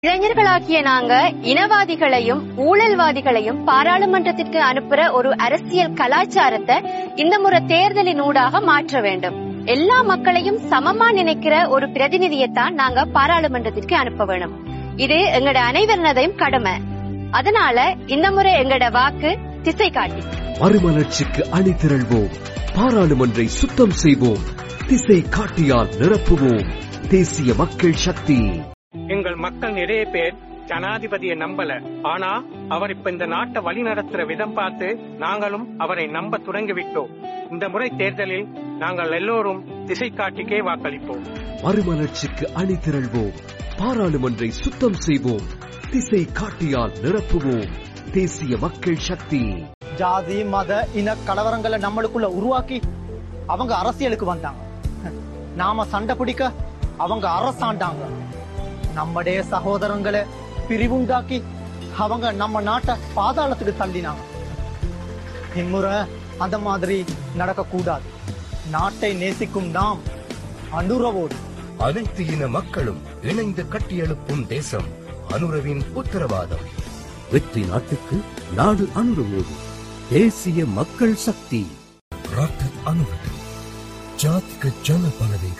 இளைஞர்களாகிய நாங்க இனவாதிகளையும் ஊழல்வாதிகளையும் பாராளுமன்றத்திற்கு அனுப்புற ஒரு அரசியல் கலாச்சாரத்தை இந்த முறை தேர்தலின் ஊடாக மாற்ற வேண்டும் எல்லா மக்களையும் சமமா நினைக்கிற ஒரு பிரதிநிதியைத்தான் நாங்க பாராளுமன்றத்திற்கு அனுப்ப வேணும் இது எங்கட அனைவரினதையும் கடமை அதனால இந்த முறை எங்கட வாக்கு திசை காட்டி மறுமலர்ச்சிக்கு அணி திரள்வோம் பாராளுமன்றை சுத்தம் செய்வோம் திசை காட்டியால் நிரப்புவோம் தேசிய மக்கள் சக்தி எங்கள் மக்கள் நிறைய பேர் ஜனாதிபதியை நம்பல ஆனா அவர் இப்ப இந்த நாட்டை வழி நடத்துற விதம் பார்த்து நாங்களும் அவரை நம்ப தொடங்கிவிட்டோம் இந்த முறை தேர்தலில் நாங்கள் எல்லோரும் திசை காட்டிக்கே வாக்களிப்போம் மறுமலர்ச்சிக்கு அணி திரள்வோம் பாராளுமன்றை சுத்தம் செய்வோம் திசை காட்டியால் நிரப்புவோம் தேசிய மக்கள் சக்தி ஜாதி மத இன கலவரங்களை நம்மளுக்குள்ள உருவாக்கி அவங்க அரசியலுக்கு வந்தாங்க நாம சண்டை பிடிக்க அவங்க அரசாண்டாங்க நம்முடைய சகோதரங்களை பிரிவுண்டாக்கி அவங்க நம்ம நாட்டை பாதாளத்துக்கு தள்ளினாங்க இம்முறை அந்த மாதிரி நடக்கக்கூடாது நாட்டை நேசிக்கும் நாம் அனுரவோடு அனைத்து இன மக்களும் இணைந்து கட்டியெழுப்பும் தேசம் அனுரவின் உத்தரவாதம் வெற்றி நாட்டுக்கு நாடு அனுரவோடு தேசிய மக்கள் சக்தி ராக்கத் அனுரவி ஜாத்க ஜன பலவேக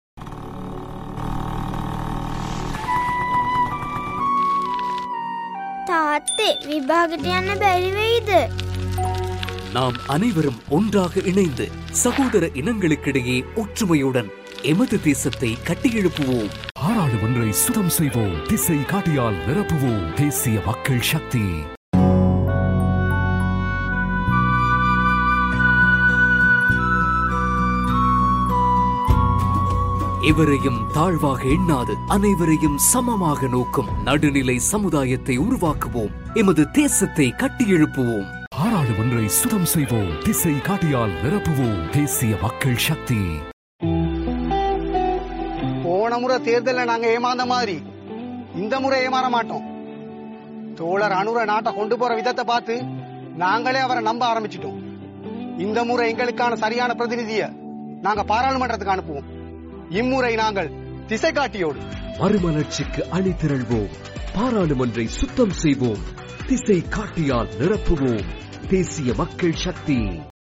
තාත්තේ විභාගට යන්න බැරිවෙයිද. நாம் அனைவரும் ஒன்றாக இணைந்து சகோதர இனங்களுக்கிடையே ஒற்றுமையுடன் எமது தேசத்தை கட்டியெழுப்புவோம் பாராளுமன்றை சுத்தம் செய்வோம் திசை காட்டியால் நிரப்புவோம் தேசிய மக்கள் சக்தி எவரையும் தாழ்வாக எண்ணாது அனைவரையும் சமமாக நோக்கும் நடுநிலை சமுதாயத்தை உருவாக்குவோம் எமது தேசத்தை கட்டியெழுப்புவோம் பாராளுமன்றை சுத்தம் செய்வோம் திசை காட்டியால் நிரப்புவோம் தேசிய மக்கள் சக்தி போன முறை தேர்தல்ல நாங்க ஏமாந்த மாதிரி இந்த முறை ஏமாற மாட்டோம் தோழர் அனுர நாட்டை கொண்டு போற விதத்தை பார்த்து நாங்களே அவரை நம்ப ஆரம்பிச்சிட்டோம் இந்த முறை எங்களுக்கான சரியான பிரதிநிதிய நாங்க பாராளுமன்றத்துக்கு அனுப்புவோம் இம்முறை நாங்கள் திசை காட்டியோடு மறுமலர்ச்சிக்கு அணி திரள்வோம் பாராளுமன்றை சுத்தம் செய்வோம் திசை காட்டியால் நிரப்புவோம் தேசிய மக்கள் சக்தி